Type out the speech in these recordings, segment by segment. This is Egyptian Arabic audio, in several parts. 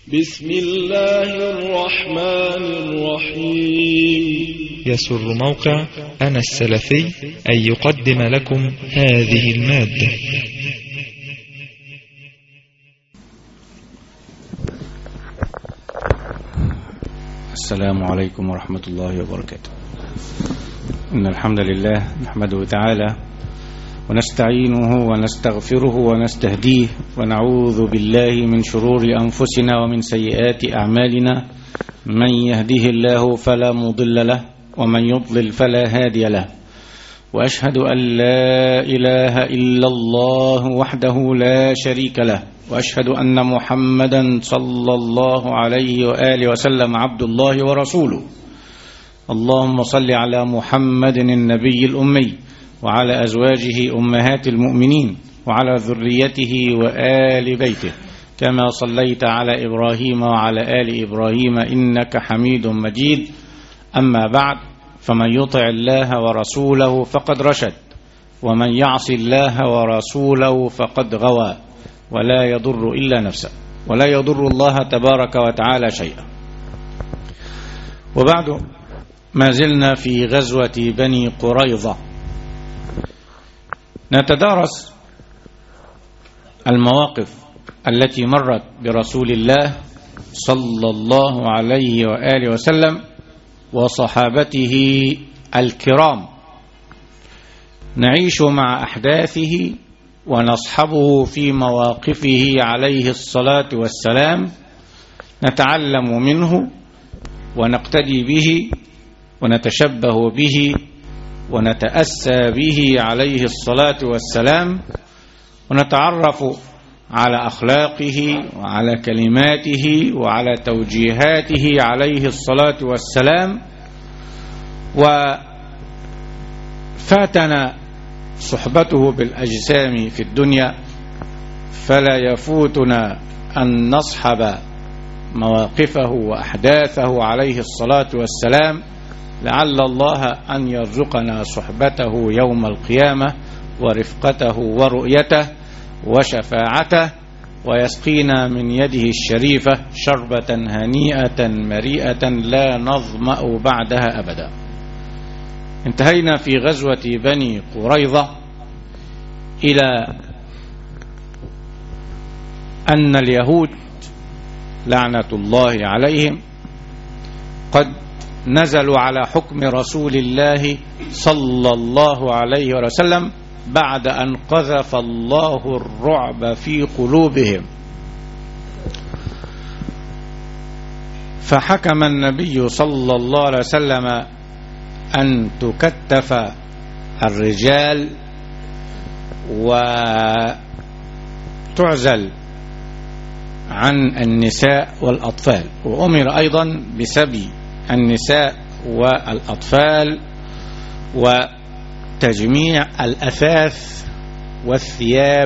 بسم الله الرحمن الرحيم يسر موقع أنا السلفي أن يقدم لكم هذه المادة السلام عليكم ورحمة الله وبركاته إن الحمد لله نحمده تعالى ونستعينه ونستغفره ونستهديه ونعوذ بالله من شرور أنفسنا ومن سيئات أعمالنا من يهده الله فلا مضل له ومن يضلل فلا هادي له وأشهد أن لا إله إلا الله وحده لا شريك له وأشهد أن محمدا صلى الله عليه وآله وسلم عبد الله ورسوله اللهم صل على محمد النبي الأمي وعلى أزواجه أمهات المؤمنين وعلى ذريته وآل بيته كما صليت على إبراهيم وعلى آل إبراهيم إنك حميد مجيد أما بعد فمن يطع الله ورسوله فقد رشد ومن يعص الله ورسوله فقد غوى ولا يضر إلا نفسه ولا يضر الله تبارك وتعالى شيئا وبعد ما زلنا في غزوة بني قريظة نتدارس المواقف التي مرت برسول الله صلى الله عليه وآله وسلم وصحابته الكرام نعيش مع أحداثه ونصحبه في مواقفه عليه الصلاة والسلام نتعلم منه ونقتدي به ونتشبه به ونتأسى به عليه الصلاة والسلام ونتعرف على أخلاقه وعلى كلماته وعلى توجيهاته عليه الصلاة والسلام وفاتنا صحبته بالأجسام في الدنيا فلا يفوتنا أن نصحب مواقفه وأحداثه عليه الصلاة والسلام لعل الله أن يرزقنا صحبته يوم القيامة ورفقته ورؤيته وشفاعته ويسقينا من يده الشريفة شربة هنيئة مريئة لا نظمأ بعدها أبدا انتهينا في غزوة بني قريظة إلى أن اليهود لعنة الله عليهم قد نزلوا على حكم رسول الله صلى الله عليه وسلم بعد أن قذف الله الرعب في قلوبهم فحكم النبي صلى الله عليه وسلم أن تكتف الرجال وتعزل عن النساء والأطفال وأمر أيضا بسبي النساء والأطفال وتجميع الأثاث والثياب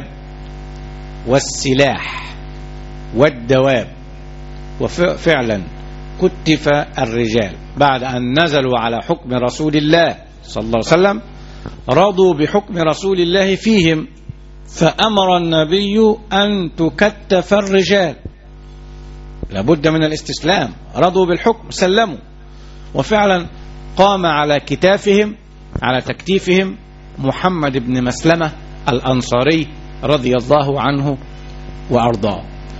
والسلاح والدواب وفعلا كتف الرجال بعد أن نزلوا على حكم رسول الله صلى الله عليه وسلم رضوا بحكم رسول الله فيهم فأمر النبي أن تكتف الرجال لابد من الاستسلام رضوا بالحكم سلموا وفعلا قام على كتافهم على تكتيفهم محمد بن مسلمة الأنصاري رضي الله عنه وأرضاه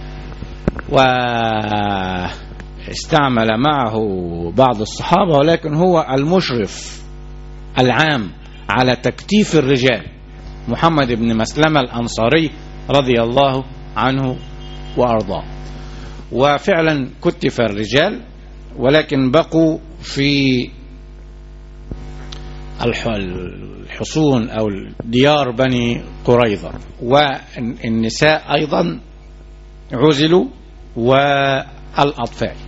واستعمل معه بعض الصحابة ولكن هو المشرف العام على تكتيف الرجال محمد بن مسلمة الأنصاري رضي الله عنه وأرضاه وفعلا كتف الرجال ولكن بقوا في الحصون أو ديار بني قريظة والنساء أيضا عزلوا والأطفال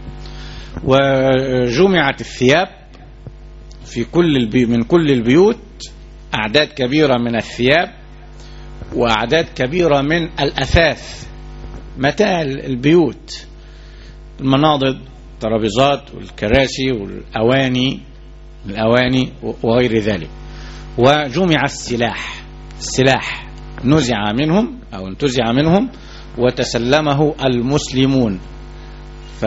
وجمعت الثياب في كل البي من كل البيوت أعداد كبيرة من الثياب وأعداد كبيرة من الأثاث متاع البيوت المناضد الترابيزات والكراسي والأواني الأواني وغير ذلك وجمع السلاح السلاح نزع منهم أو انتزع منهم وتسلمه المسلمون ف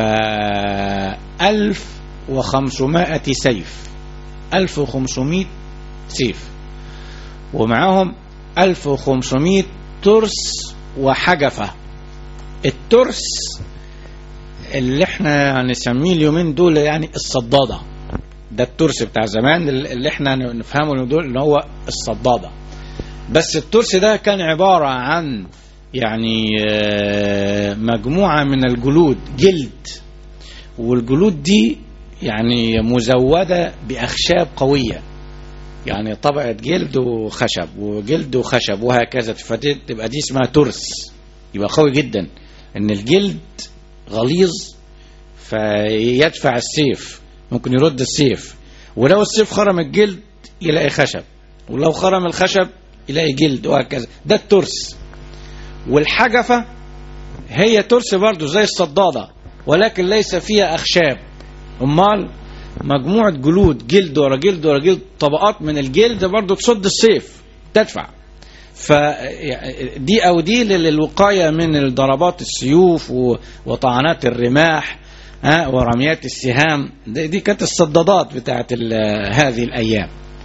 1500 سيف 1500 سيف ومعاهم 1500 ترس وحجفة الترس اللي احنا هنسميه اليومين دول يعني الصدادة ده الترس بتاع زمان اللي احنا نفهمه دول اللي هو الصدادة بس الترس ده كان عبارة عن يعني مجموعة من الجلود جلد والجلود دي يعني مزودة بأخشاب قوية يعني طبقة جلد وخشب وجلد وخشب وهكذا فتبقى دي اسمها ترس يبقى قوي جدا ان الجلد غليظ فيدفع السيف ممكن يرد السيف ولو السيف خرم الجلد يلاقي خشب ولو خرم الخشب يلاقي جلد وهكذا ده الترس والحجفة هي ترس برضو زي الصدادة ولكن ليس فيها أخشاب أمال مجموعة جلود جلد ورا جلد ورا جلد طبقات من الجلد برضو تصد السيف تدفع فدي أو دي للوقاية من الضربات السيوف وطعنات الرماح ها ورميات السهام دي كانت الصدادات بتاعت هذه الأيام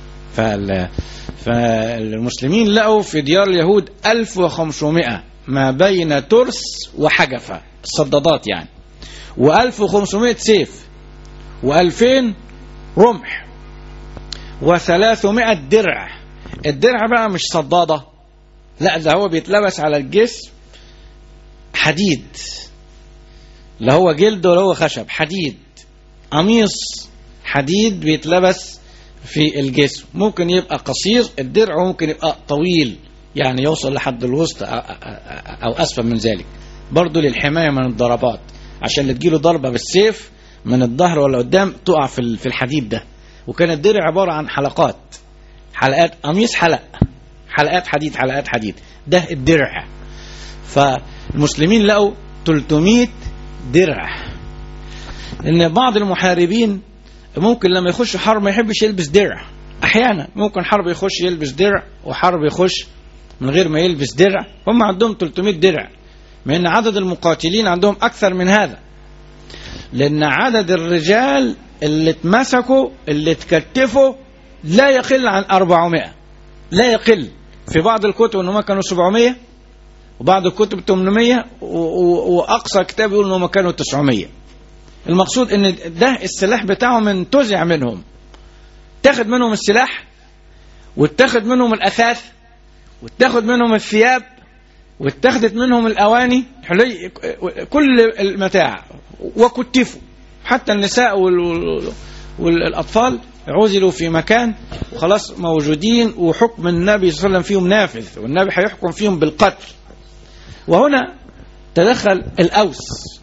فالمسلمين لقوا في ديار اليهود 1500 ما بين ترس وحجفة الصدادات يعني و1500 سيف و2000 رمح و300 درع الدرع بقى مش صدادة لا ده هو بيتلبس على الجسم حديد لا هو جلد ولا هو خشب حديد قميص حديد بيتلبس في الجسم ممكن يبقى قصير الدرع ممكن يبقى طويل يعني يوصل لحد الوسط أو أسفل من ذلك برضه للحماية من الضربات عشان اللي تجيله ضربة بالسيف من الظهر ولا قدام تقع في في الحديد ده وكان الدرع عبارة عن حلقات حلقات قميص حلق حلقات حديد حلقات حديد ده الدرع فالمسلمين لقوا 300 درع ان بعض المحاربين ممكن لما يخش حرب ما يحبش يلبس درع احيانا ممكن حرب يخش يلبس درع وحرب يخش من غير ما يلبس درع هم عندهم 300 درع مع ان عدد المقاتلين عندهم اكثر من هذا لان عدد الرجال اللي اتمسكوا اللي اتكتفوا لا يقل عن 400 لا يقل في بعض الكتب ان هم كانوا 700 وبعض الكتب 800 واقصى كتاب يقول ان هم كانوا 900 المقصود ان ده السلاح بتاعهم انتزع منهم تاخد منهم السلاح واتاخد منهم الاثاث واتاخد منهم الثياب واتاخدت منهم الاواني حلي كل المتاع وكتفوا حتى النساء وال والاطفال عزلوا في مكان وخلاص موجودين وحكم النبي صلى الله عليه وسلم فيهم نافذ والنبي هيحكم فيهم بالقتل وهنا تدخل الاوس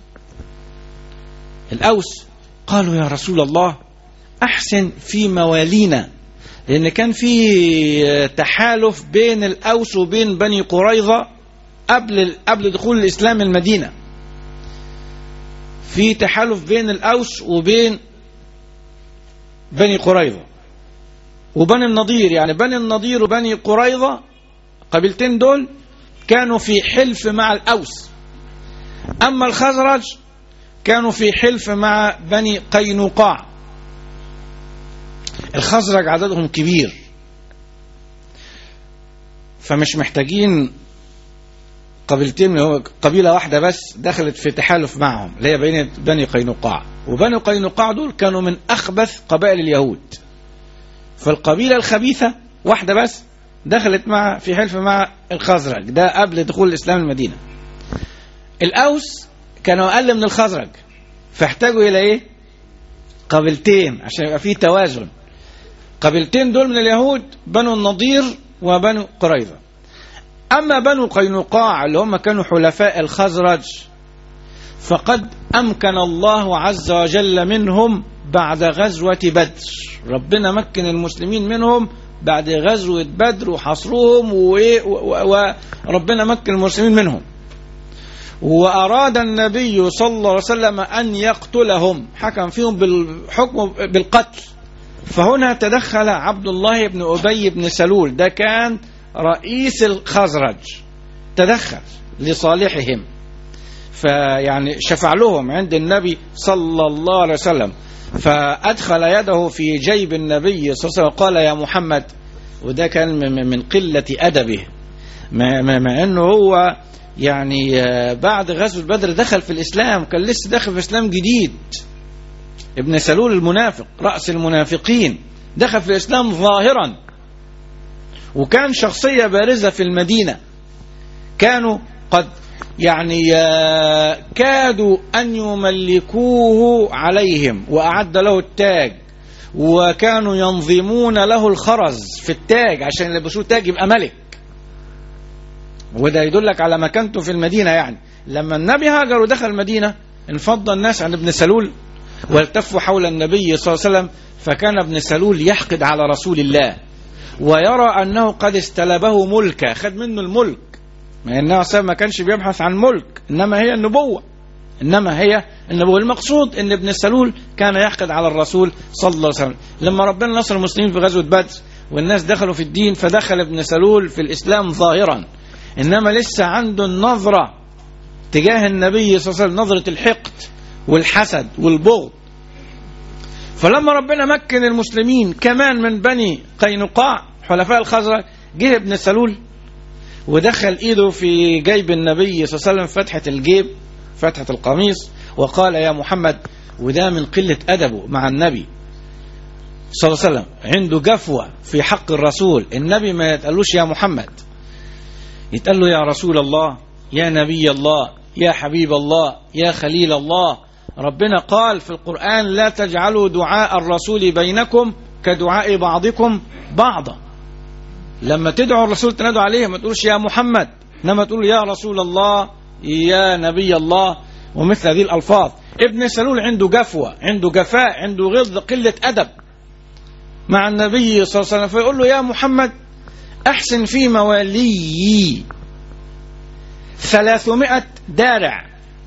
الأوس قالوا يا رسول الله أحسن في موالينا لأن كان في تحالف بين الأوس وبين بني قريظة قبل قبل دخول الإسلام المدينة في تحالف بين الأوس وبين بني قريظة وبني النضير يعني بني النضير وبني قريظة قبيلتين دول كانوا في حلف مع الأوس أما الخزرج كانوا في حلف مع بني قينقاع الخزرج عددهم كبير فمش محتاجين قبيلتين هو قبيلة واحدة بس دخلت في تحالف معهم اللي هي بين بني قينقاع وبني قينقاع دول كانوا من أخبث قبائل اليهود فالقبيلة الخبيثة واحدة بس دخلت مع في حلف مع الخزرج ده قبل دخول الإسلام المدينة الأوس كانوا أقل من الخزرج فاحتاجوا إلى إيه قبيلتين عشان يبقى فيه توازن قبيلتين دول من اليهود بنو النضير وبنو قريظة أما بنو قينقاع اللي هم كانوا حلفاء الخزرج فقد أمكن الله عز وجل منهم بعد غزوة بدر ربنا مكن المسلمين منهم بعد غزوة بدر وحصرهم وربنا مكن المسلمين منهم وأراد النبي صلى الله عليه وسلم أن يقتلهم حكم فيهم بالحكم بالقتل فهنا تدخل عبد الله بن أبي بن سلول ده كان رئيس الخزرج تدخل لصالحهم فيعني شفع لهم عند النبي صلى الله عليه وسلم فأدخل يده في جيب النبي صلى الله عليه وسلم قال يا محمد وده كان من- من قلة أدبه مع, مع, مع أنه هو يعني آه، بعد غزوة بدر دخل في الإسلام كان لسه داخل في الإسلام جديد ابن سلول المنافق رأس المنافقين دخل في الإسلام ظاهرا وكان شخصية بارزة في المدينة كانوا قد يعني آه، كادوا أن يملكوه عليهم وأعد له التاج وكانوا ينظمون له الخرز في التاج عشان يلبسوه تاج يبقى ملك وده يدلك على مكانته في المدينة يعني لما النبي هاجر ودخل المدينة انفض الناس عن ابن سلول والتفوا حول النبي صلى الله عليه وسلم فكان ابن سلول يحقد على رسول الله ويرى أنه قد استلبه ملكا خد منه الملك ما النبي صلى ما كانش بيبحث عن ملك إنما هي النبوة إنما هي النبوة المقصود أن ابن سلول كان يحقد على الرسول صلى الله عليه وسلم لما ربنا نصر المسلمين في غزوة بدر والناس دخلوا في الدين فدخل ابن سلول في الإسلام ظاهرا إنما لسه عنده النظرة تجاه النبي صلى الله عليه وسلم نظرة الحقد والحسد والبغض فلما ربنا مكن المسلمين كمان من بني قينقاع حلفاء الخزرج جه ابن سلول ودخل ايده في جيب النبي صلى الله عليه وسلم فتحة الجيب فتحة القميص وقال يا محمد وده من قلة أدبه مع النبي صلى الله عليه وسلم عنده جفوة في حق الرسول النبي ما يتقالوش يا محمد يتقال له يا رسول الله يا نبي الله يا حبيب الله يا خليل الله ربنا قال في القرآن لا تجعلوا دعاء الرسول بينكم كدعاء بعضكم بعضا لما تدعوا الرسول تنادوا عليه ما تقولش يا محمد انما تقول يا رسول الله يا نبي الله ومثل هذه الألفاظ ابن سلول عنده جفوة عنده جفاء عنده غض قلة أدب مع النبي صلى الله عليه وسلم فيقول له يا محمد أحسن في موالي ثلاثمائة دارع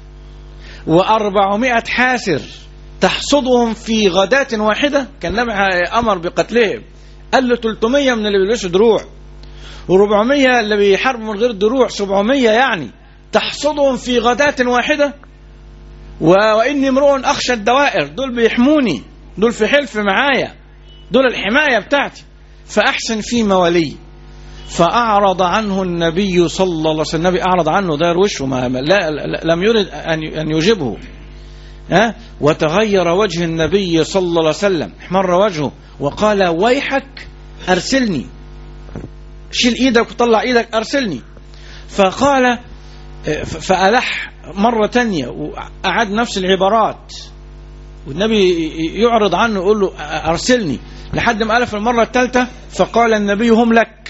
وأربعمائة حاسر تحصدهم في غداة واحدة كان النبي أمر بقتلهم قال له 300 من اللي بيلبسوا دروع و400 اللي بيحاربوا من غير دروع 700 يعني تحصدهم في غداة واحدة و- وإني امرؤ أخشى الدوائر دول بيحموني دول في حلف معايا دول الحماية بتاعتي فأحسن في موالي فأعرض عنه النبي صلى الله عليه وسلم النبي أعرض عنه دار وشه ما ما- لا لا- لم يرد أن أن يجيبه ها وتغير وجه النبي صلى الله عليه وسلم احمر وجهه وقال ويحك أرسلني شيل إيدك وطلع إيدك أرسلني فقال ف- فألح مرة تانية وأعاد نفس العبارات والنبي يعرض عنه يقول له أرسلني لحد ما ألف المرة الثالثة فقال النبي هم لك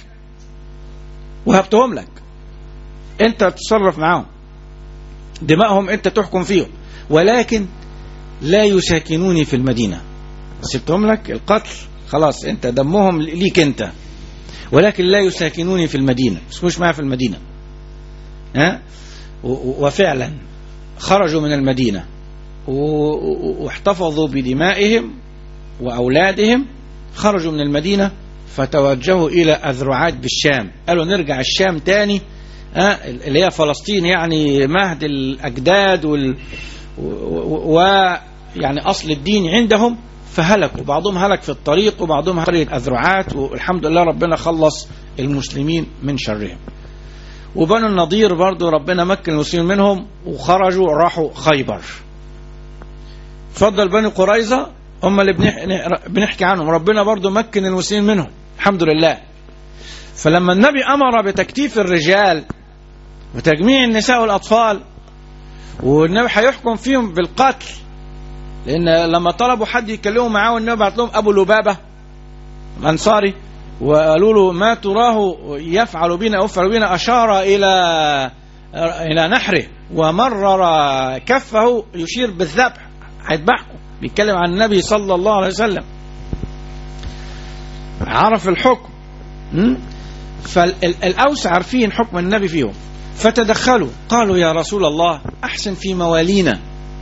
وهبتهم لك انت تتصرف معاهم دماءهم انت تحكم فيهم ولكن لا يساكنوني في المدينة سبتهم لك القتل خلاص انت دمهم ليك انت ولكن لا يساكنوني في المدينة مش معايا في المدينة ها و- و- وفعلا خرجوا من المدينة و- و- واحتفظوا بدمائهم وأولادهم خرجوا من المدينة فتوجهوا إلى أذرعات بالشام قالوا نرجع الشام تاني آه، اللي هي فلسطين يعني مهد الأجداد وال و- و- يعني أصل الدين عندهم فهلكوا بعضهم هلك في الطريق وبعضهم هلك أذرعات والحمد لله ربنا خلص المسلمين من شرهم وبنو النضير برضو ربنا مكن المسلمين منهم وخرجوا راحوا خيبر فضل بني قريظة هم اللي بنح- بنحكي عنهم ربنا برضو مكن المسلمين منهم الحمد لله فلما النبي أمر بتكتيف الرجال وتجميع النساء والأطفال والنبي هيحكم فيهم بالقتل لأن لما طلبوا حد يكلموا معاه والنبي بعت لهم أبو لبابة الأنصاري وقالوا له ما تراه يفعل بنا أو يفعل بنا أشار إلى إلى نحره ومرر كفه يشير بالذبح هيذبحكم بيتكلم عن النبي صلى الله عليه وسلم عرف الحكم م? فالأوس عارفين حكم النبي فيهم فتدخلوا قالوا يا رسول الله أحسن في موالينا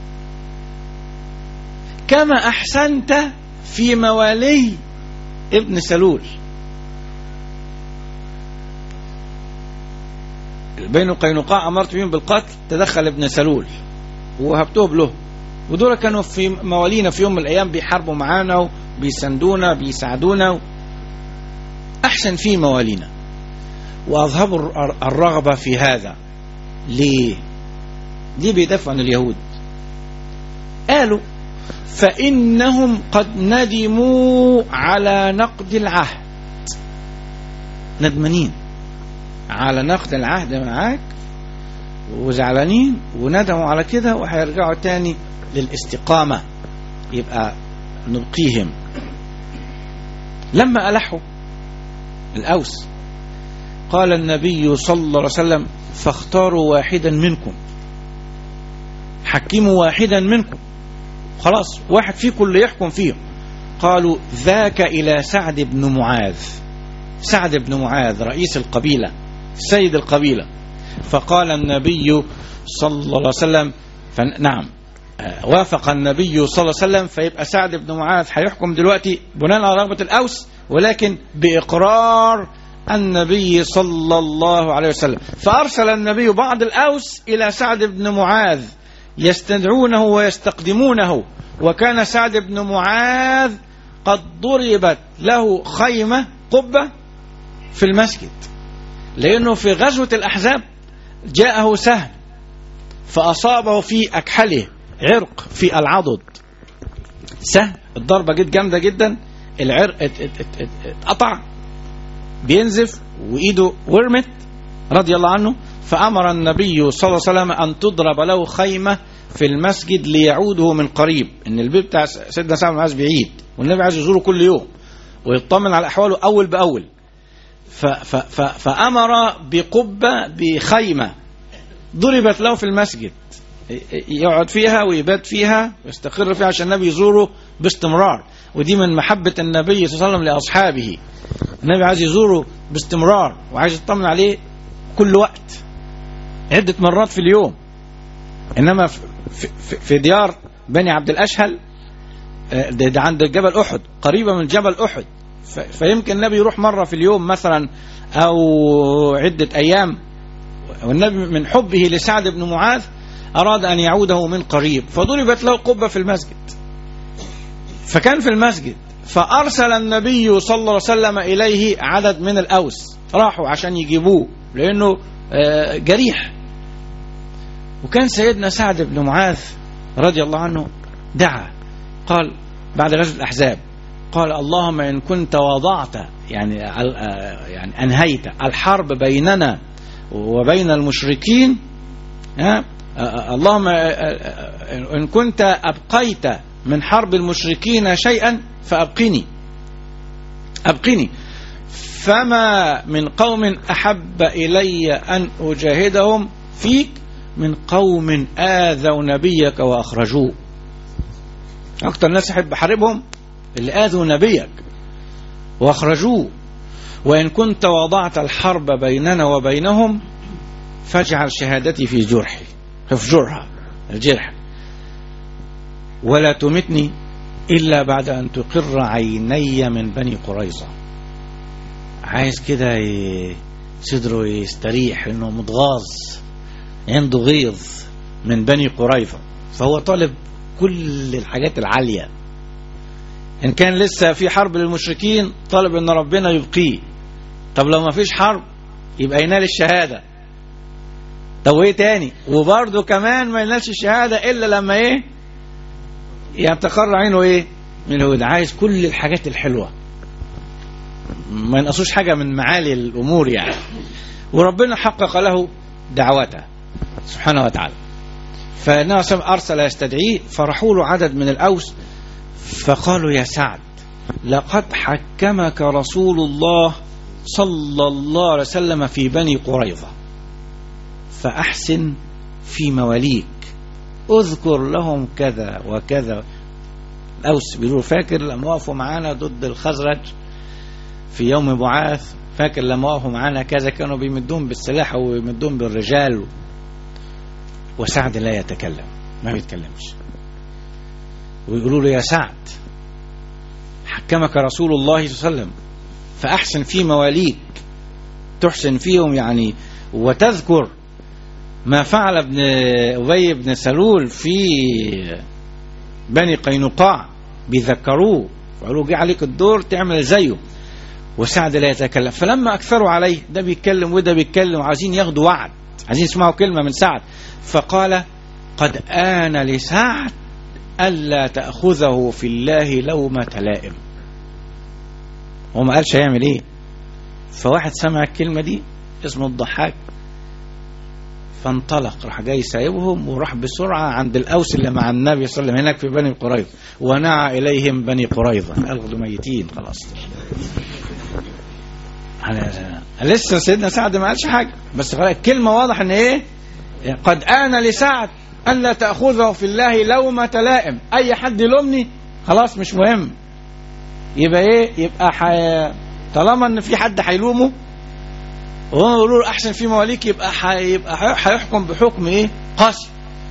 كما أحسنت في موالي ابن سلول بين قينقاع أمرت بهم بالقتل تدخل ابن سلول ووهبتهم له ودول كانوا في موالينا في يوم من الأيام بيحاربوا معانا وبيساندونا بيساعدونا أحسن في موالينا وأظهروا الر- الرغبة في هذا ليه؟ ليه بيدافعوا عن اليهود؟ قالوا فإنهم قد ندموا على نقد العهد ندمانين على نقد العهد معاك وزعلانين وندموا على كده وهيرجعوا تاني للاستقامة يبقى نبقيهم لما ألحوا الأوس قال النبي صلى الله عليه وسلم فاختاروا واحدا منكم حكموا واحدا منكم خلاص واحد فيكم اللي يحكم فيهم قالوا ذاك إلى سعد بن معاذ سعد بن معاذ رئيس القبيلة سيد القبيلة فقال النبي صلى الله عليه وسلم فنعم آه، وافق النبي صلى الله عليه وسلم فيبقى سعد بن معاذ هيحكم دلوقتي بناء على رغبة الأوس ولكن بإقرار النبي صلى الله عليه وسلم فأرسل النبي بعض الأوس إلى سعد بن معاذ يستدعونه ويستقدمونه وكان سعد بن معاذ قد ضربت له خيمة قبة في المسجد لأنه في غزوة الأحزاب جاءه سهم فأصابه في أكحله عرق في العضد سهم الضربة جد جامدة جدا العرق ات- ات- ات- ات- اتقطع بينزف وإيده ورمت رضي الله عنه فأمر النبي صلى الله عليه وسلم أن تضرب له خيمة في المسجد ليعوده من قريب إن البيت بتاع سيدنا سعد بن معاذ بعيد والنبي عايز يزوره كل يوم ويطمن على أحواله أول بأول ف ف ف فأمر بقبة بخيمة ضربت له في المسجد يقعد فيها ويبات فيها ويستقر فيها عشان النبي يزوره باستمرار ودي من محبة النبي صلى الله عليه وسلم لأصحابه النبي عايز يزوره باستمرار وعايز يطمن عليه كل وقت عدة مرات في اليوم إنما في, في, في ديار بني عبد الأشهل آه، ده, ده عند جبل أحد قريبة من جبل أحد ف- فيمكن النبي يروح مرة في اليوم مثلا أو عدة أيام والنبي من حبه لسعد بن معاذ أراد أن يعوده من قريب فضربت له قبة في المسجد فكان في المسجد فأرسل النبي صلى الله عليه وسلم إليه عدد من الأوس راحوا عشان يجيبوه لأنه آه، جريح وكان سيدنا سعد بن معاذ رضي الله عنه دعا قال بعد غزوة الأحزاب قال اللهم إن كنت وضعت يعني آه، يعني أنهيت الحرب بيننا وبين المشركين ها آه، اللهم آه، آه، إن كنت أبقيت من حرب المشركين شيئا فأبقني أبقني فما من قوم أحب إلي أن أجاهدهم فيك من قوم آذوا نبيك وأخرجوه أكتر ناس أحب أحاربهم اللي آذوا نبيك وأخرجوه وإن كنت وضعت الحرب بيننا وبينهم فاجعل شهادتي في جرحي في جرها الجرح ولا تمتني إلا بعد أن تقر عيني من بني قريظة عايز كده ي- صدره يستريح انه متغاظ عنده غيظ من بني قريظة فهو طالب كل الحاجات العالية ان كان لسه في حرب للمشركين طالب ان ربنا يبقيه طب لو ما فيش حرب يبقى ينال الشهادة طب وايه تاني وبرضه كمان ما ينالش الشهادة الا لما ايه يعني تقر عينه ايه من الهدى عايز كل الحاجات الحلوة ما ينقصوش حاجة من معالي الأمور يعني وربنا حقق له دعوته سبحانه وتعالى فالنبي صلى الله عليه وسلم أرسل يستدعيه فرحوا له عدد من الأوس فقالوا يا سعد لقد حكمك رسول الله صلى الله عليه وسلم في بني قريظة فأحسن في مواليك اذكر لهم كذا وكذا الأوس بيقولوا فاكر لما وقفوا معانا ضد الخزرج في يوم بعاث فاكر لما وقفوا معانا كذا كانوا بيمدون بالسلاح ويمدون بالرجال وسعد لا يتكلم ما بيتكلمش ويقولوا له يا سعد حكمك رسول الله صلى الله عليه وسلم فأحسن في مواليك تحسن فيهم يعني وتذكر ما فعل ابن أبي بن سلول في بني قينقاع بيذكروه فقالوا جه عليك الدور تعمل زيه وسعد لا يتكلم فلما أكثروا عليه ده بيتكلم وده بيتكلم وعايزين ياخدوا وعد عايزين يسمعوا كلمة من سعد فقال قد آن لسعد ألا تأخذه في الله لومة لائم هو ما قالش هيعمل ايه فواحد سمع الكلمة دي اسمه الضحاك فانطلق راح جاي سايبهم وراح بسرعة عند الأوس اللي مع النبي صلى الله عليه وسلم هناك في بني قريظة ونعى إليهم بني قريظة قالوا ميتين خلاص أنا- لسه سيدنا سعد ما قالش حاجة بس خلاص الكلمة واضح ان ايه قد آن لسعد ألا تأخذه في الله لومة لائم أي حد يلومني خلاص مش مهم يبقى ايه يبقى حي... طالما ان في حد هيلومه وهو يقولوا له احسن في مواليك يبقى هيبقى هيحكم بحكم ايه قاسي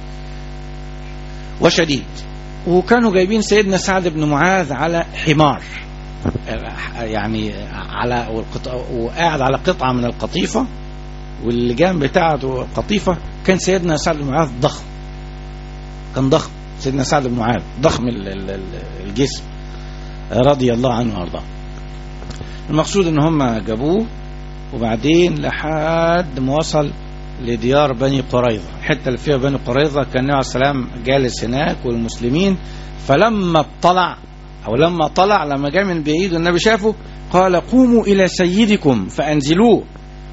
وشديد وكانوا جايبين سيدنا سعد بن معاذ على حمار يعني على والقط... وقاعد على قطعه من القطيفه واللجام بتاعته قطيفه كان سيدنا سعد بن معاذ ضخم كان ضخم سيدنا سعد بن معاذ ضخم ال- ال- ال- الجسم رضي الله عنه وارضاه المقصود ان هم جابوه وبعدين لحد ما وصل لديار بني قريظة الحتة اللي فيها بني قريظة كان النبي عليه السلام جالس هناك والمسلمين فلما اطلع أو لما طلع لما جاء من بعيد والنبي شافه قال قوموا إلى سيدكم فأنزلوه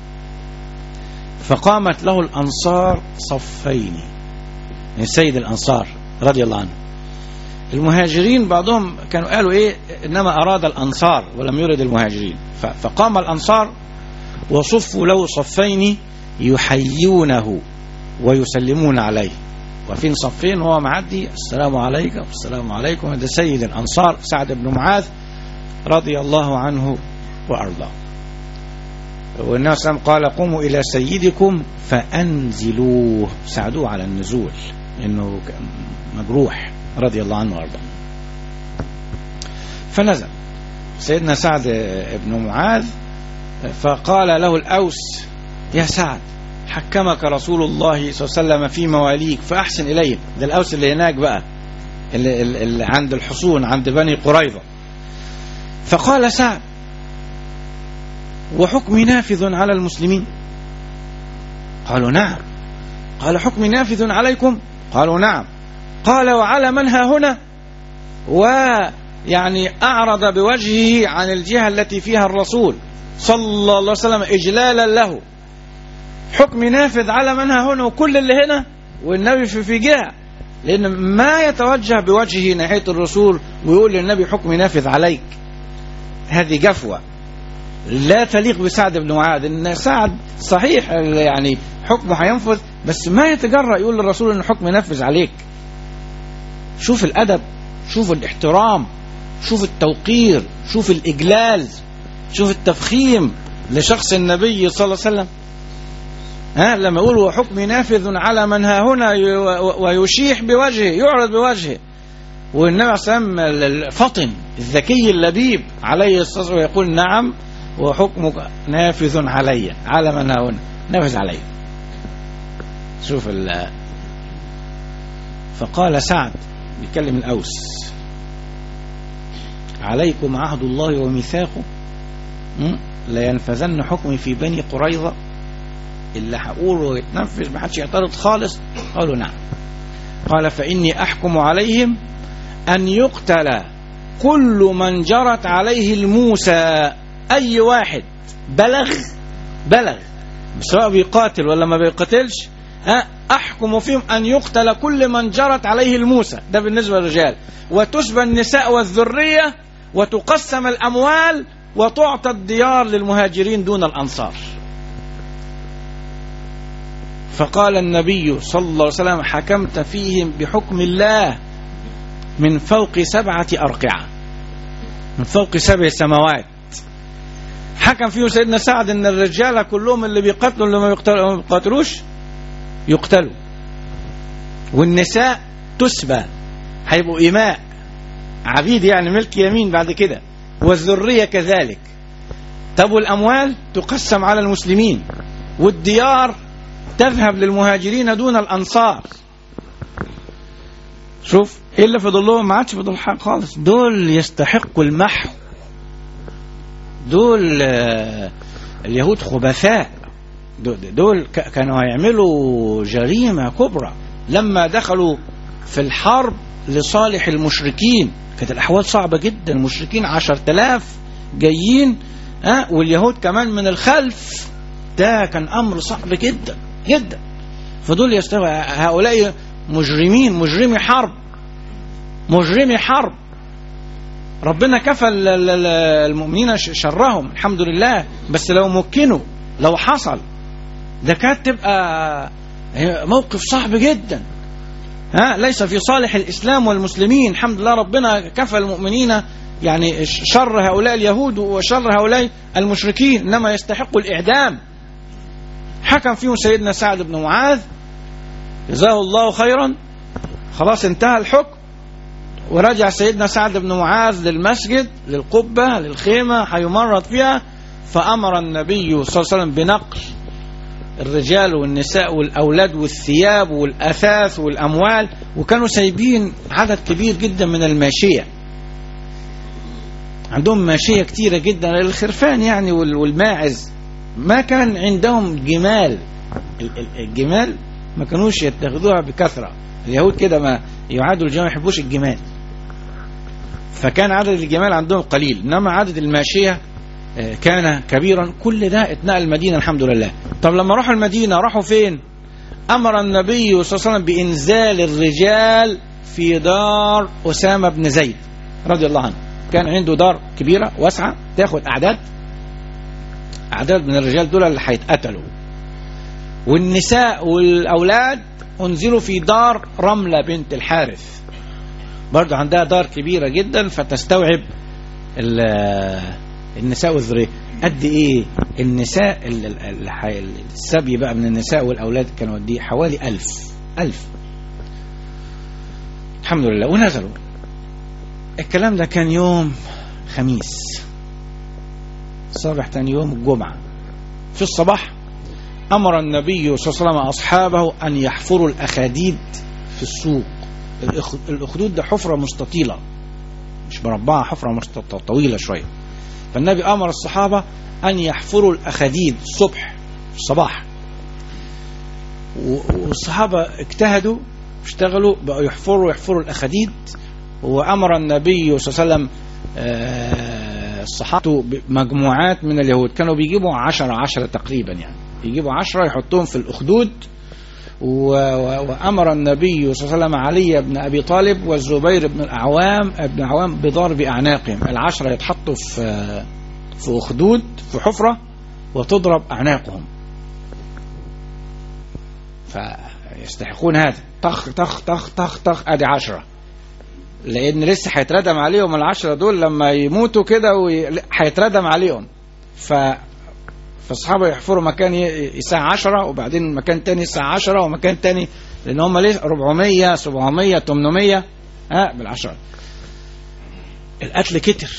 فقامت له الأنصار صفين من سيد الأنصار رضي الله عنه المهاجرين بعضهم كانوا قالوا ايه انما اراد الانصار ولم يرد المهاجرين ف- فقام الانصار وصفوا له صفين يحيونه ويسلمون عليه وفين صفين وهو معدي السلام عليكم السلام عليكم ده سيد الانصار سعد بن معاذ رضي الله عنه وارضاه والنبي صلى الله عليه وسلم قال قوموا الى سيدكم فانزلوه ساعدوه على النزول انه كان مجروح رضي الله عنه وارضاه فنزل سيدنا سعد بن معاذ فقال له الأوس يا سعد حكمك رسول الله صلى الله عليه وسلم في مواليك فأحسن إليهم ده الأوس اللي هناك بقى اللي, اللي اللي عند الحصون عند بني قريظة فقال سعد وحكمي نافذ على المسلمين قالوا نعم قال حكمي نافذ عليكم قالوا نعم قال وعلى من ها هنا ويعني أعرض بوجهه عن الجهة التي فيها الرسول صلى الله عليه وسلم إجلالا له حكم نافذ على من ها هنا وكل اللي هنا والنبي في, في جهة لأن ما يتوجه بوجهه ناحية الرسول ويقول للنبي حكم نافذ عليك هذه جفوة لا تليق بسعد بن معاذ ان سعد صحيح يعني حكمه هينفذ بس ما يتجرأ يقول للرسول ان حكم ينفذ عليك شوف الأدب شوف الاحترام شوف التوقير شوف الإجلال شوف التفخيم لشخص النبي صلى الله عليه وسلم ها لما يقول وحكمي نافذ على من ها هنا ي- و- ويشيح بوجهه يعرض بوجهه والنبي عليه الصلاة والسلام الفطن الذكي اللبيب عليه الصلاة والسلام يقول نعم وحكمك نافذ علي على من ها هنا نافذ علي شوف ال فقال سعد بيكلم الأوس عليكم عهد الله وميثاقه م? لا ينفذن حكمي في بني قريظة اللي هقوله يتنفذ ما حدش يعترض خالص قالوا نعم قال فإني أحكم عليهم أن يقتل كل من جرت عليه الموسى أي واحد بلغ بلغ سواء بيقاتل ولا ما بيقاتلش ها أحكم فيهم أن يقتل كل من جرت عليه الموسى ده بالنسبة للرجال وتسبى النساء والذرية وتقسم الأموال وتعطى الديار للمهاجرين دون الأنصار فقال النبي صلى الله عليه وسلم حكمت فيهم بحكم الله من فوق سبعة أرقعة من فوق سبع سماوات حكم فيه سيدنا سعد ان الرجاله كلهم اللي بيقتلوا اللي ما بيقتلوا- ما بيقاتلوش يقتلوا والنساء تسبى هيبقوا إماء عبيد يعني ملك يمين بعد كده والذرية كذلك طب والأموال تقسم على المسلمين والديار تذهب للمهاجرين دون الأنصار شوف ايه اللي فضل لهم ما عادش فضل حق خالص دول يستحقوا المحو دول آه، اليهود خبثاء دول, دول ك- كانوا هيعملوا جريمة كبرى لما دخلوا في الحرب لصالح المشركين كانت الأحوال صعبة جدا المشركين عشر تلاف جايين ها واليهود كمان من الخلف ده كان أمر صعب جدا جدا فدول يستوى هؤلاء مجرمين مجرمي حرب مجرمي حرب ربنا كفى ال- ال- ال- المؤمنين ش- شرهم الحمد لله بس لو مكنوا لو حصل ده كانت تبقى هي موقف صعب جدا ها ليس في صالح الإسلام والمسلمين الحمد لله ربنا كفى المؤمنين يعني ش- شر هؤلاء اليهود وشر هؤلاء المشركين إنما يستحقوا الإعدام حكم فيهم سيدنا سعد بن معاذ جزاه الله خيرا خلاص انتهى الحكم ورجع سيدنا سعد بن معاذ للمسجد للقبة للخيمة هيمرض فيها فأمر النبي صلى الله عليه وسلم بنقل الرجال والنساء والأولاد والثياب والأثاث والأموال وكانوا سايبين عدد كبير جدا من الماشية عندهم ماشية كتيرة جدا الخرفان يعني وال- والماعز ما كان عندهم جمال ال- ال- الجمال ما كانوش يتخذوها بكثرة اليهود كده ما يعادوا الجمال ما يحبوش الجمال فكان عدد الجمال عندهم قليل انما عدد الماشيه آه، كان كبيرا كل ده اتنقل المدينه الحمد لله طب لما راحوا المدينه راحوا فين امر النبي صلى الله عليه وسلم بانزال الرجال في دار اسامه بن زيد رضي الله عنه كان عنده دار كبيره واسعه تاخد اعداد اعداد من الرجال دول اللي هيتقتلوا والنساء والاولاد انزلوا في دار رمله بنت الحارث برضو عندها دار كبيرة جدا فتستوعب ال- النساء والذرية قد ايه النساء ال- ال- ال- السبي بقى من النساء والأولاد كانوا قد ايه حوالي ألف ألف الحمد لله ونزلوا الكلام ده كان يوم خميس صبح تاني يوم الجمعة في الصباح أمر النبي صلى الله عليه وسلم أصحابه أن يحفروا الأخاديد في السوق الأخ- الأخدود ده حفرة مستطيلة مش مربعة حفرة مست- طويلة شوية فالنبي أمر الصحابة أن يحفروا الأخاديد الصبح في الصباح و- والصحابة اجتهدوا اشتغلوا بقوا يحفروا يحفروا الأخاديد وأمر النبي صلى الله عليه وسلم آه، الصحابة بمجموعات من اليهود كانوا بيجيبوا عشرة عشرة تقريبا يعني يجيبوا عشرة يحطوهم في الأخدود و- و- وأمر النبي صلى الله عليه وسلم علي بن أبي طالب والزبير بن الأعوام ابن العوام بضرب أعناقهم العشرة يتحطوا في في أخدود في حفرة وتضرب أعناقهم فيستحقون هذا طخ طخ طخ طخ طخ أدي عشرة لأن لسه هيتردم عليهم العشرة دول لما يموتوا كده وي- هيتردم عليهم ف فالصحابة يحفروا مكان ي- الساعة 10 وبعدين مكان تاني الساعة 10 ومكان تاني لأن هم ليه 400 700 800 ها بالعشرة القتل كتر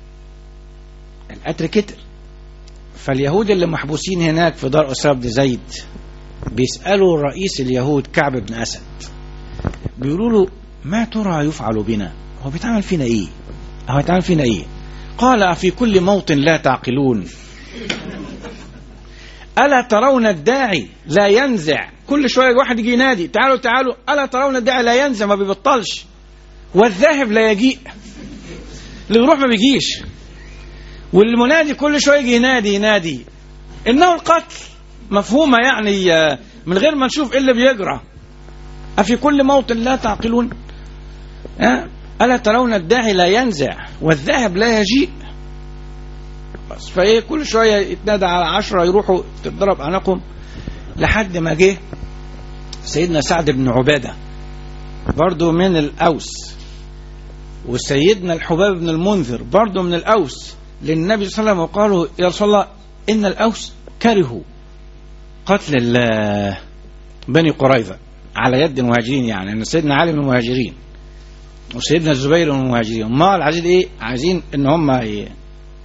القتل كتر فاليهود اللي محبوسين هناك في دار أسامة بن زيد بيسألوا رئيس اليهود كعب بن أسد بيقولوا له ما ترى يفعل بنا هو بيتعمل فينا ايه هو بيتعمل فينا ايه قال في كل موطن لا تعقلون ألا ترون الداعي لا ينزع كل شوية واحد يجي ينادي تعالوا تعالوا ألا ترون الداعي لا ينزع ما بيبطلش والذاهب لا يجيء اللي يروح ما بيجيش والمنادي كل شوية يجي ينادي ينادي إنه القتل مفهومة يعني آه، من غير ما نشوف إيه اللي بيجرى أفي كل موطن لا تعقلون أه؟ ألا ترون الداعي لا ينزع والذاهب لا يجيء بس فايه كل شويه يتنادى على عشرة يروحوا تضرب اعناقهم لحد ما جه سيدنا سعد بن عباده برضه من الاوس وسيدنا الحباب بن المنذر برضه من الاوس للنبي صلى الله عليه وسلم وقالوا يا رسول الله ان الاوس كرهوا قتل ال- بني قريظه على يد المهاجرين يعني ان سيدنا علي من المهاجرين وسيدنا الزبير من المهاجرين امال عايزين ايه عايزين ان هم إيه؟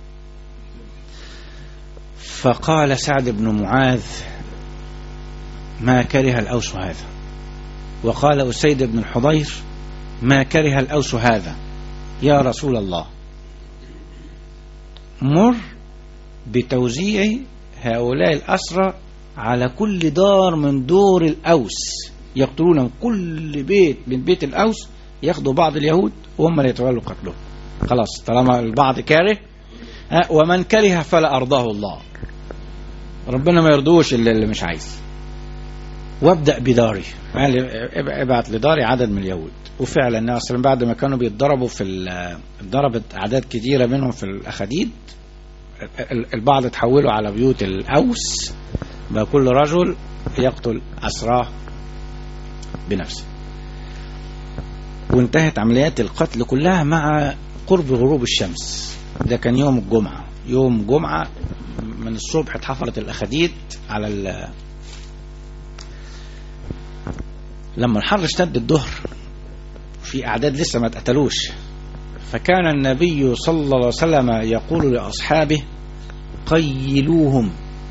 فقال سعد بن معاذ ما كره الأوس هذا وقال أسيد بن الحضير ما كره الأوس هذا يا رسول الله مر بتوزيع هؤلاء الأسرى على كل دار من دور الأوس يقتلون كل بيت من بيت الأوس ياخدوا بعض اليهود وهم اللي يتولوا قتلهم خلاص طالما البعض كاره ها، ومن كره فلا أرضاه الله ربنا ما يرضوش اللي اللي مش عايز وابدأ بداري قال اب- ابعت لداري عدد من اليهود وفعلا النبي صلى الله عليه وسلم بعد ما كانوا بيتضربوا في ال- ضربت أعداد كتيرة منهم في الأخاديد ال- البعض تحولوا على بيوت الأوس بقى كل رجل يقتل أسراه بنفسه وانتهت عمليات القتل كلها مع قرب غروب الشمس ده كان يوم الجمعة يوم جمعة من الصبح اتحفرت الأخاديد على ال لما الحر اشتد الظهر في أعداد لسه ما اتقتلوش فكان النبي صلى الله عليه وسلم يقول لأصحابه قيلوهم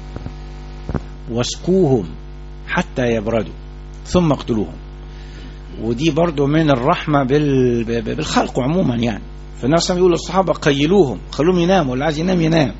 واسقوهم حتى يبردوا ثم اقتلوهم ودي برضو من الرحمة بال... ب- بالخلق عموما يعني فالناس يقول للصحابة قيلوهم خلوهم يناموا اللي عايز ينام ينام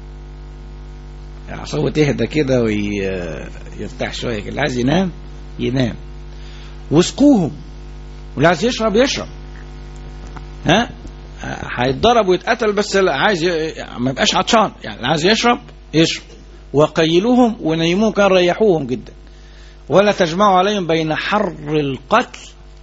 عصوه تهدى كده ويرتاح شوية اللي عايز ينام ينام واسقوهم واللي عايز يشرب يشرب ها هيتضرب ويتقتل بس لا عايز ي... ما يبقاش عطشان يعني اللي عايز يشرب يشرب وقيلوهم ونيموهم كان ريحوهم جدا ولا تجمعوا عليهم بين حر القتل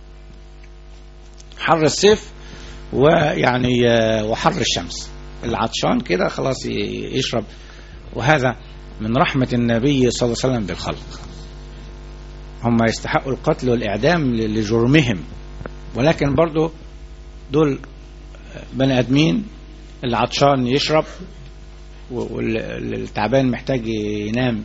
حر السيف ويعني آه، وحر الشمس العطشان كده خلاص ي- يشرب وهذا من رحمة النبي صلى الله عليه وسلم بالخلق هم يستحقوا القتل والإعدام ل- لجرمهم ولكن برضو دول بني آدمين العطشان يشرب والتعبان محتاج ينام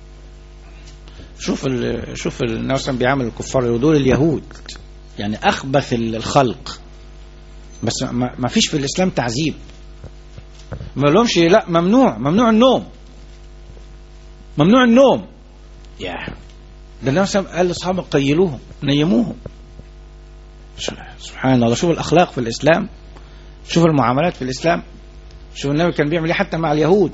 شوف ال... شوف النبي صلى بيعامل الكفار ودول اليهود يعني اخبث الخلق بس ما ما فيش في الاسلام تعذيب ما لهمش لا ممنوع ممنوع النوم ممنوع النوم يا ده النبي صلى الله عليه وسلم قال لاصحابه قيلوهم نيموهم سبحان الله شوف الاخلاق في الاسلام شوف المعاملات في الاسلام شوف النبي كان بيعمل ايه حتى مع اليهود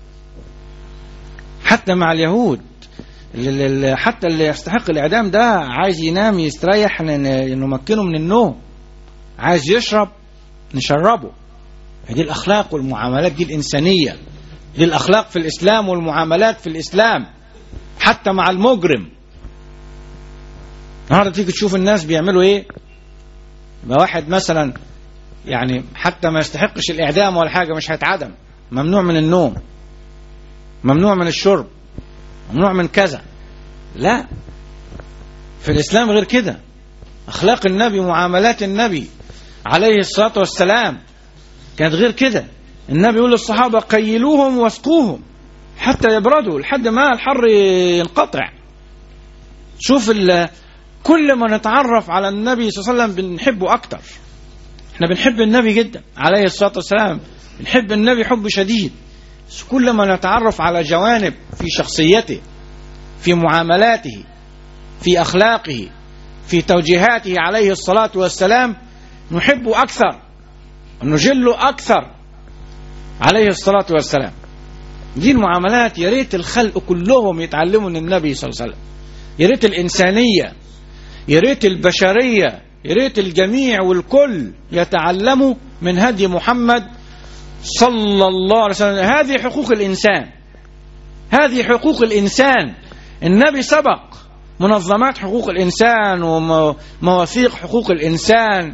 حتى مع اليهود اللي اللي- حتى اللي يستحق الاعدام ده عايز ينام يستريح ن- نمكنه من النوم عايز يشرب نشربه دي الاخلاق والمعاملات دي الانسانيه دي الاخلاق في الاسلام والمعاملات في الاسلام حتى مع المجرم النهارده تيجي تشوف الناس بيعملوا ايه يبقى واحد مثلا يعني حتى ما يستحقش الاعدام ولا حاجه مش هيتعدم ممنوع من النوم ممنوع من الشرب ممنوع من كذا لا في الإسلام غير كده أخلاق النبي معاملات النبي عليه الصلاة والسلام كانت غير كده النبي يقول للصحابة قيلوهم واسقوهم حتى يبردوا لحد ما الحر ينقطع شوف ال- كل ما نتعرف على النبي صلى الله عليه وسلم بنحبه أكتر احنا بنحب النبي جدا عليه الصلاة والسلام بنحب النبي حب شديد بس كل ما نتعرف على جوانب في شخصيته في معاملاته في أخلاقه في توجيهاته عليه الصلاة والسلام نحبه أكثر نجله أكثر عليه الصلاة والسلام دي المعاملات يا ريت الخلق كلهم يتعلموا من النبي صلى الله عليه وسلم يا ريت الإنسانية يا ريت البشرية يا ريت الجميع والكل يتعلموا من هدي محمد صلى الله عليه وسلم هذه حقوق الإنسان هذه حقوق الإنسان النبي سبق منظمات حقوق الإنسان ومواثيق حقوق الإنسان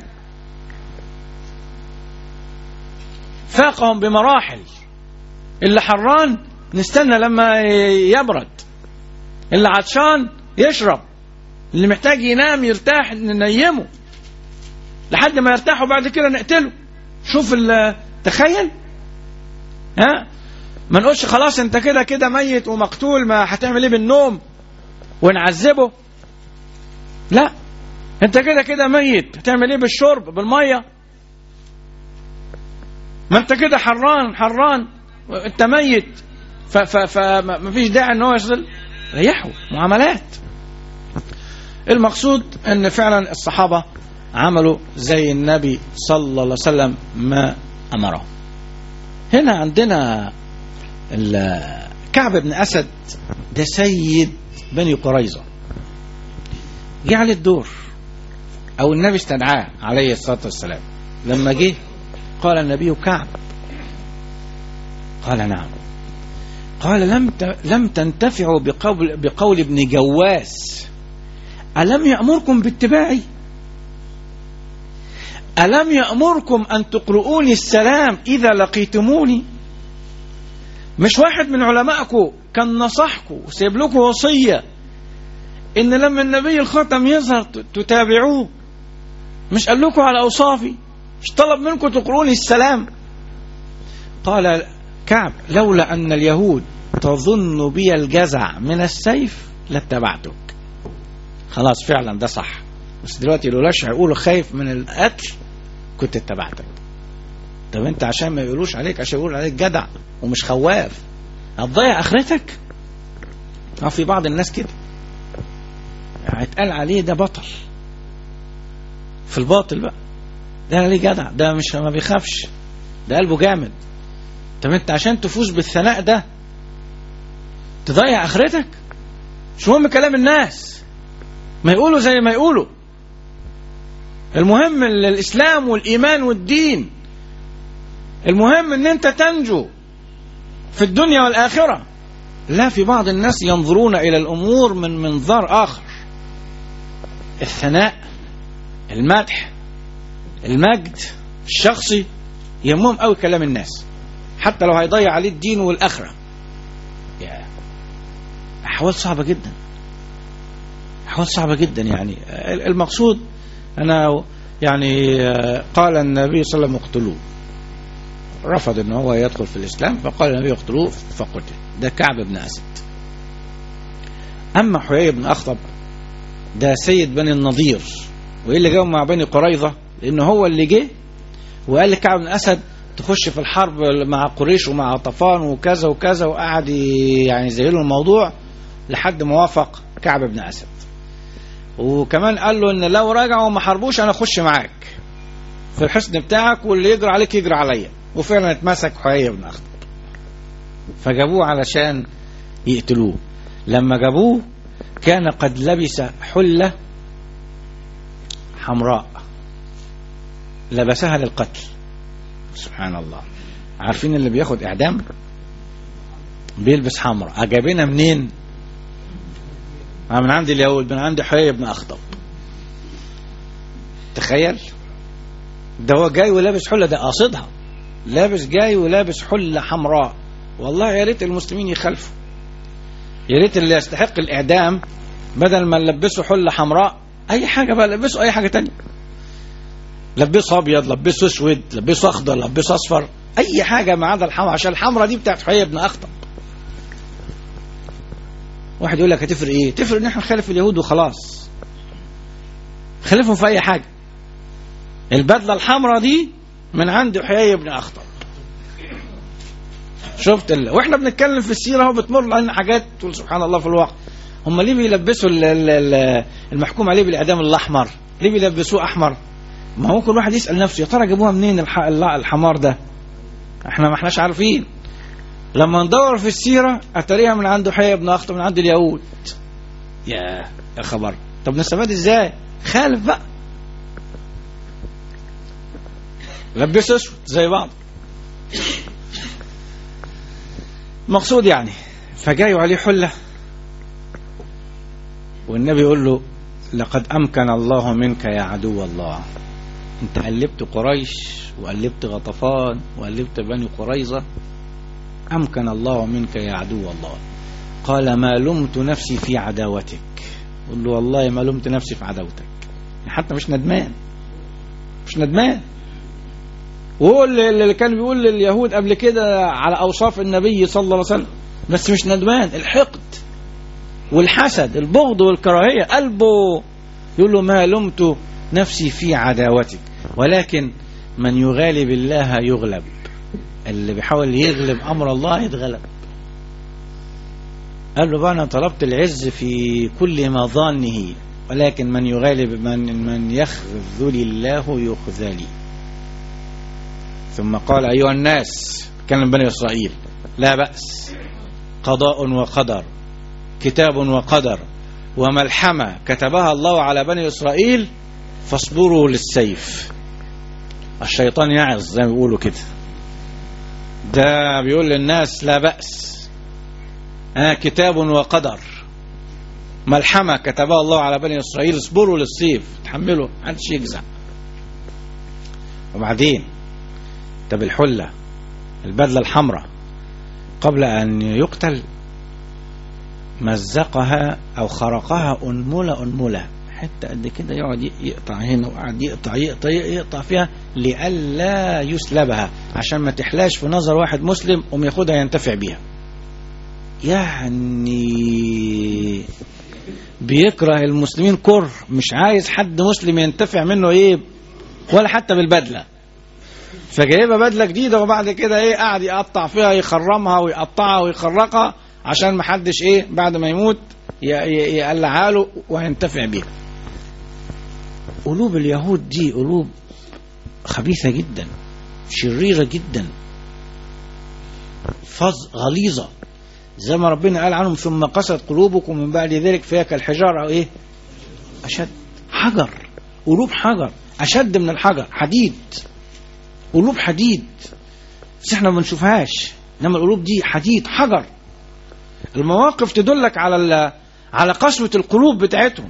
فاقهم بمراحل اللي حران نستنى لما يبرد اللي عطشان يشرب اللي محتاج ينام يرتاح ننيمه لحد ما يرتاح وبعد كده نقتله شوف ال- تخيل ها ما نقولش خلاص انت كده كده ميت ومقتول ما هتعمل ايه بالنوم ونعذبه لا انت كده كده ميت هتعمل ايه بالشرب بالميه ما انت كده حران حران انت ميت فما فيش داعي ان هو يصل ريحوا معاملات المقصود ان فعلا الصحابة عملوا زي النبي صلى الله عليه وسلم ما امرهم هنا عندنا ال- كعب بن اسد ده سيد بني قريظة جه عليه الدور او النبي استدعاه عليه الصلاة والسلام لما جه قال النبي كعب قال نعم قال لم ت... لم تنتفعوا بقول بقول ابن جواس ألم يأمركم باتباعي ألم يأمركم أن تقرؤوني السلام إذا لقيتموني مش واحد من علمائكم كان نصحكم وسيب لكم وصية إن لما النبي الختم يظهر ت- تتابعوه مش قال لكم على أوصافي مش طلب منكم تقرؤوني السلام قال كعب لولا أن اليهود تظن بي الجزع من السيف لاتبعتك خلاص فعلا ده صح بس دلوقتي لولاش هيقولوا خايف من القتل كنت اتبعتك طب انت عشان ما يقولوش عليك عشان يقولوا عليك جدع ومش خواف هتضيع اخرتك اه في بعض الناس كده هيتقال عليه ده بطل في الباطل بقى ده عليه جدع ده مش ما بيخافش ده قلبه جامد طب انت عشان تفوز بالثناء ده تضيع اخرتك مش مهم كلام الناس ما يقولوا زي ما يقولوا المهم ال- الاسلام والايمان والدين المهم ان انت تنجو في الدنيا والاخره لا في بعض الناس ينظرون الى الامور من منظار اخر الثناء المدح المجد الشخصي يهمهم قوي كلام الناس حتى لو هيضيع عليه الدين والاخره يا احوال صعبه جدا احوال صعبه جدا يعني المقصود انا يعني قال النبي صلى الله عليه وسلم اقتلوه رفض ان هو يدخل في الاسلام فقال النبي اقتلوه فقتل ده كعب بن اسد اما حيي بن اخطب ده سيد بني النضير وايه اللي جاوا مع بني قريظه لان هو اللي جه وقال لكعب بن اسد تخش في الحرب مع قريش ومع طفان وكذا وكذا وقعد يعني يزيله الموضوع لحد ما وافق كعب بن اسد وكمان قال له ان لو رجعوا وما حاربوش انا اخش معاك في الحصن بتاعك واللي يجري عليك يجري عليا وفعلا اتمسك حيي بن اخطب فجابوه علشان يقتلوه لما جابوه كان قد لبس حله حمراء لبسها للقتل سبحان الله عارفين اللي بياخد اعدام بيلبس حمراء اجابنا منين من عند اليهود من عند حيي بن اخطب تخيل ده هو جاي ولابس حله ده قاصدها لابس جاي ولابس حله حمراء والله يا ريت المسلمين يخالفوا يا ريت اللي يستحق الاعدام بدل ما نلبسه حله حمراء اي حاجه بقى لبسه اي حاجه تانية لبسه ابيض لبسه اسود لبسه اخضر لبسه اصفر اي حاجه ما عدا الحمراء عشان الحمراء دي بتاعت حيي بن اخطب واحد يقول لك هتفرق ايه تفرق ان احنا نخالف اليهود وخلاص خالفهم في اي حاجه البدله الحمراء دي من عند حيي بن اخطب شفت ال... واحنا بنتكلم في السيره اهو بتمر علينا حاجات تقول سبحان الله في الواقع هم ليه بيلبسوا ال... ال... ال... المحكوم عليه بالاعدام الاحمر ليه بيلبسوه احمر ما هو ممكن واحد يسال نفسه يا ترى جابوها منين الح... الحمار ده احنا ما احناش عارفين لما ندور في السيرة أتريها من عنده حية بن أخطب من عند اليهود يا يا خبر طب نستفاد ازاي خالف بقى لبس اسود زي بعض مقصود يعني فجايوا عليه حلة والنبي يقول له لقد أمكن الله منك يا عدو الله انت قلبت قريش وقلبت غطفان وقلبت بني قريظة أمكن الله منك يا عدو الله قال ما لمت نفسي في عداوتك قل له والله ما لمت نفسي في عداوتك حتى مش ندمان مش ندمان وهو اللي كان بيقول لليهود قبل كده على أوصاف النبي صلى الله عليه وسلم بس مش ندمان الحقد والحسد البغض والكراهية قلبه يقول له ما لمت نفسي في عداوتك ولكن من يغالب الله يغلب اللي بيحاول يغلب امر الله يتغلب قال له بقى أنا طلبت العز في كل مظانه ولكن من يغالب من من يخذل الله يخذلي ثم قال أيها الناس كلم بني إسرائيل لا بأس قضاء وقدر كتاب وقدر وملحمة كتبها الله على بني إسرائيل فاصبروا للسيف الشيطان يعظ زي ما بيقولوا كده ده بيقول للناس لا بأس آه كتاب وقدر ملحمة كتبها الله على بني إسرائيل اصبروا للسيف تحملوا محدش يجزع وبعدين طب الحلة البدلة الحمراء قبل أن يقتل مزقها أو خرقها أنملة أنملة حتى قد كده يقعد يقطع هنا وقعد يقطع يقطع يقطع فيها لئلا يسلبها عشان ما تحلاش في نظر واحد مسلم قوم ياخدها ينتفع بيها يعني بيكره المسلمين كره مش عايز حد مسلم ينتفع منه ايه ولا حتى بالبدله فجايبها بدله جديده وبعد كده ايه قاعد يقطع فيها يخرمها ويقطعها ويخرقها عشان ما حدش ايه بعد ما يموت يقلعها له وينتفع بيها قلوب اليهود دي قلوب خبيثه جدا شريره جدا فظ غليظه زي ما ربنا قال عنهم ثم قست قلوبكم من بعد ذلك فهي كالحجاره او ايه اشد حجر قلوب حجر اشد من الحجر حديد قلوب حديد بس احنا ما بنشوفهاش انما القلوب دي حديد حجر المواقف تدلك على على قسوة القلوب بتاعتهم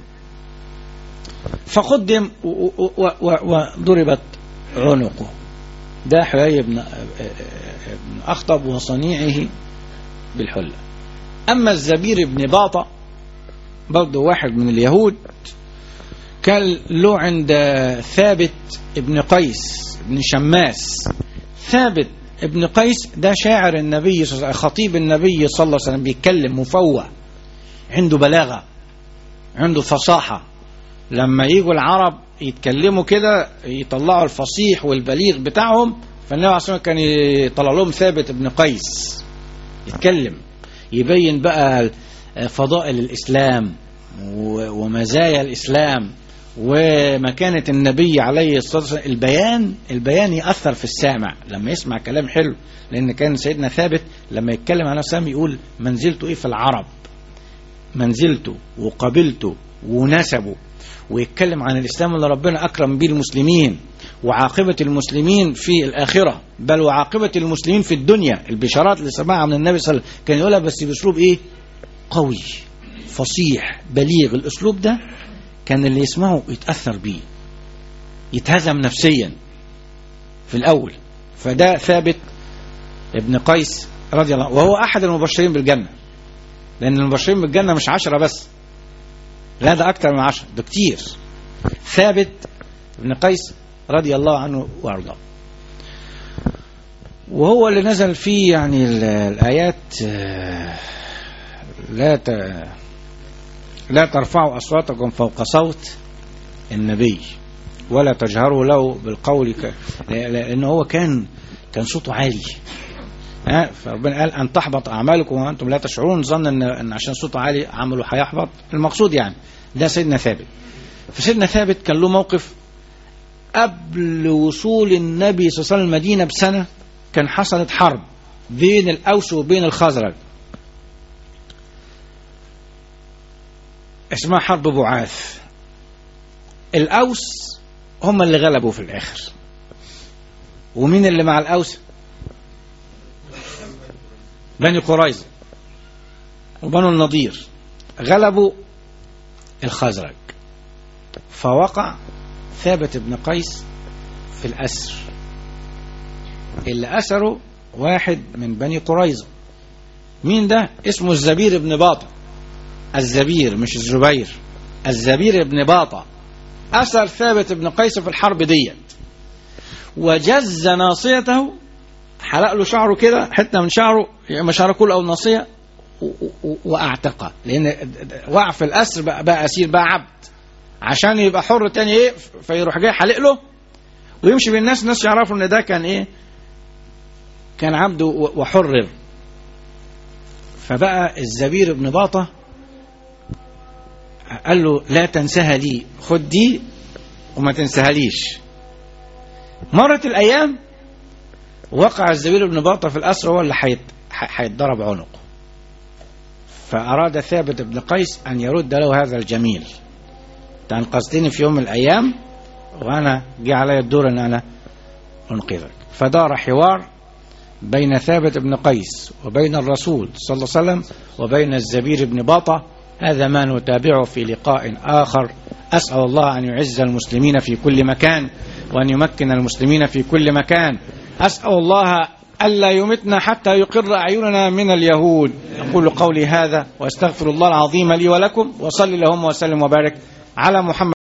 فقدم وضربت عنقه ده حيي بن أخطب وصنيعه بالحلة أما الزبير بن باطة برضه واحد من اليهود كان له عند ثابت ابن قيس بن شماس ثابت ابن قيس ده شاعر النبي خطيب النبي صلى الله عليه وسلم بيتكلم مفوه عنده بلاغة عنده فصاحة لما يجوا العرب يتكلموا كده يطلعوا الفصيح والبليغ بتاعهم فالنبي عليه الصلاة كان يطلع لهم ثابت ابن قيس يتكلم يبين بقى فضائل الإسلام ومزايا الإسلام ومكانة النبي عليه الصلاة والسلام البيان البيان يأثر في السامع لما يسمع كلام حلو لأن كان سيدنا ثابت لما يتكلم عن نفسه يقول منزلته إيه في العرب منزلته وقبلته ونسبه ويتكلم عن الإسلام اللي ربنا أكرم به المسلمين وعاقبة المسلمين في الآخرة بل وعاقبة المسلمين في الدنيا البشارات اللي سمعها من النبي صلى الله عليه وسلم كان يقولها بس بأسلوب إيه قوي فصيح بليغ الأسلوب ده كان اللي يسمعه يتأثر بيه يتهزم نفسيا في الأول فده ثابت ابن قيس رضي الله وهو أحد المبشرين بالجنة لأن المبشرين بالجنة مش عشرة بس لا ده أكتر من عشرة ده كتير ثابت ابن قيس رضي الله عنه وارضاه وهو اللي نزل فيه يعني الآيات لا ت... لا ترفعوا أصواتكم فوق صوت النبي ولا تجهروا له بالقول ك... لأنه هو كان كان صوته عالي ها فربنا قال أن تحبط أعمالكم وأنتم لا تشعرون ظن أن, أن عشان صوته عالي عمله هيحبط المقصود يعني ده سيدنا ثابت فسيدنا ثابت كان له موقف قبل وصول النبي صلى الله عليه وسلم المدينة بسنة كان حصلت حرب بين الأوس وبين الخزرج اسمها حرب بعاث الأوس هم اللي غلبوا في الآخر ومين اللي مع الأوس بني قريظة وبنو النضير غلبوا الخزرج فوقع ثابت بن قيس في الأسر اللي أسره واحد من بني قريظة مين ده اسمه الزبير بن باطة الزبير مش الزبير الزبير بن باطة أسر ثابت بن قيس في الحرب ديت وجز ناصيته حلق له شعره كده حتة من شعره ما شعره كله أو ناصية واعتقه لأن وقع في الأسر بقى, بقى أسير بقى عبد عشان يبقى حر تاني ايه فيروح جاي حلق له ويمشي بين الناس الناس يعرفوا ان ده كان ايه كان عبد وحرر فبقى الزبير بن باطة قال له لا تنساها لي خد دي وما تنساها ليش مرت الأيام وقع الزبير بن باطة في الأسر هو اللي هيتضرب عنقه فأراد ثابت بن قيس أن يرد له هذا الجميل أنقذتني في يوم من الأيام وأنا جه علي الدور أن أنا أنقذك فدار حوار بين ثابت بن قيس وبين الرسول صلى الله عليه وسلم وبين الزبير بن باطة هذا ما نتابعه في لقاء آخر أسأل الله أن يعز المسلمين في كل مكان وأن يمكن المسلمين في كل مكان أسأل الله ألا يمتنا حتى يقر أعيننا من اليهود أقول قولي هذا وأستغفر الله العظيم لي ولكم وصلي اللهم وسلم وبارك على محمد